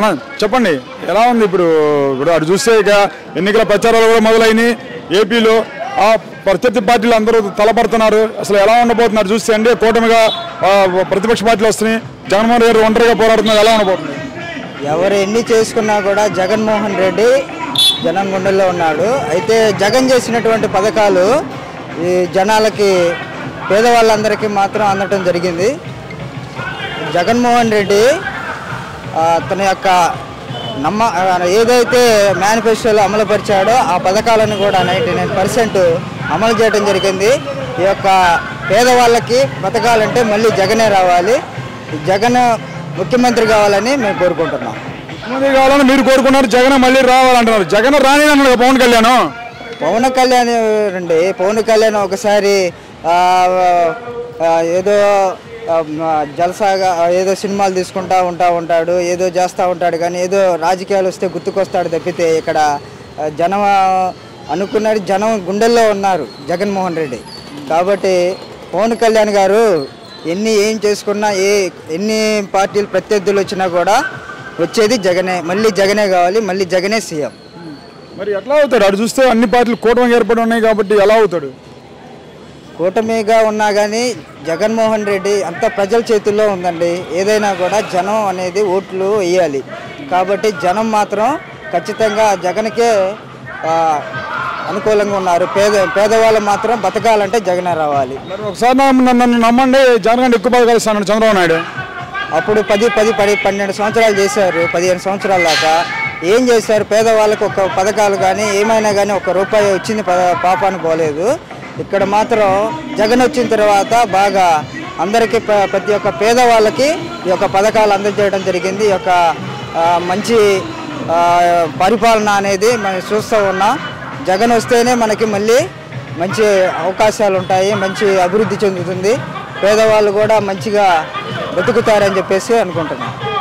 అన్న చెప్పండి ఎలా ఉంది ఇప్పుడు ఇప్పుడు అటు చూస్తే ఇక ఎన్నికల ప్రచారాలు కూడా మొదలైనవి ఏపీలో ఆ ప్రత్యర్థి పార్టీలు అందరూ తలపడుతున్నారు అసలు ఎలా ఉండబోతున్నారు చూస్తే అండి కూటమిగా ఆ, ప్రతిపక్ష పార్టీలు వస్తున్నాయి జగన్మోహన్ రెడ్డి గారు ఒంటరిగా పోరాడుతున్నారు ఎలా ఉండబోతుంది ఎవరు ఎన్ని చేసుకున్నా కూడా జగన్మోహన్ రెడ్డి జనం గుండెల్లో ఉన్నాడు అయితే జగన్ చేసినటువంటి పథకాలు ఈ జనాలకి పేదవాళ్ళందరికీ మాత్రం అందటం జరిగింది జగన్మోహన్ రెడ్డి ఆ, తన యొక్క నమ్మ ఆ, ఏదైతే మేనిఫెస్టోలో అమలుపరిచాడో ఆ పథకాలను కూడా నైంటీ నైన్ పర్సెంట్ అమలు చేయడం జరిగింది ఈ యొక్క పేదవాళ్ళకి పథకాలంటే మళ్ళీ జగనే రావాలి జగన్ ముఖ్యమంత్రి కావాలని మేము కోరుకుంటున్నాం ముఖ్యమంత్రి కావాలని మీరు కోరుకున్నారు జగన్ మళ్ళీ రావాలంటున్నారు జగన్ రాని అన్నాడు పవన్ కళ్యాణ్ పవన్ కళ్యాణ్ రండి పవన్ కళ్యాణ్ ఒకసారి ఆ, ఆ, ఏదో ఆ, మ, జలసాగా ఏదో సినిమాలు తీసుకుంటా ఉంటా ఉంటాడు ఏదో చేస్తూ ఉంటాడు కానీ ఏదో రాజకీయాలు వస్తే గుర్తుకొస్తాడు తప్పితే ఇక్కడ ఆ, జనం అనుకున్నాడు జనం గుండెల్లో ఉన్నారు జగన్మోహన్ రెడ్డి కాబట్టి పవన్ కళ్యాణ్ గారు ఎన్ని ఏం చేసుకున్నా ఏ ఎన్ని పార్టీలు ప్రత్యర్థులు వచ్చినా కూడా వచ్చేది జగనే మళ్ళీ జగనే కావాలి మళ్ళీ జగనే సీఎం మరి ఎట్లా అవుతాడు అటు చూస్తే అన్ని పార్టీలు కూటమి ఏర్పడి ఉన్నాయి కాబట్టి ఎలా అవుతాడు కూటమిగా ఉన్నా కానీ జగన్మోహన్ రెడ్డి అంత ప్రజల చేతుల్లో ఉందండి ఏదైనా కూడా జనం అనేది ఓట్లు వేయాలి కాబట్టి జనం మాత్రం ఖచ్చితంగా జగన్కే ఆ, అనుకూలంగా ఉన్నారు పేద పేదవాళ్ళు మాత్రం బతకాలంటే జగనే రావాలి మరి ఒకసారి నన్ను నన్ను నమ్మండి జగన్ కంటే ఎక్కువ పథకాలు ఇస్తాను చంద్రబాబు నాయుడు అప్పుడు పది పది పది పన్నెండు సంవత్సరాలు చేశారు పదిహేను సంవత్సరాల దాకా ఏం చేశారు పేదవాళ్ళకు ఒక పథకాలు కానీ ఏమైనా కానీ ఒక రూపాయి వచ్చింది ప- పాపాన్ని పోలేదు ఇక్కడ మాత్రం జగన్ వచ్చిన తర్వాత బాగా అందరికీ ప్ర- ప్రతి ఒక్క పేదవాళ్ళకి ఈ యొక్క పథకాలు అందజేయడం జరిగింది ఈ యొక్క ఆ, మంచి ఆ, పరిపాలన అనేది మనం చూస్తూ ఉన్నాం జగన్ వస్తేనే మనకి మళ్ళీ మంచి అవకాశాలు ఉంటాయి మంచి అభివృద్ధి చెందుతుంది పేదవాళ్ళు కూడా మంచిగా బతుకుతారని చెప్పేసి అనుకుంటున్నాను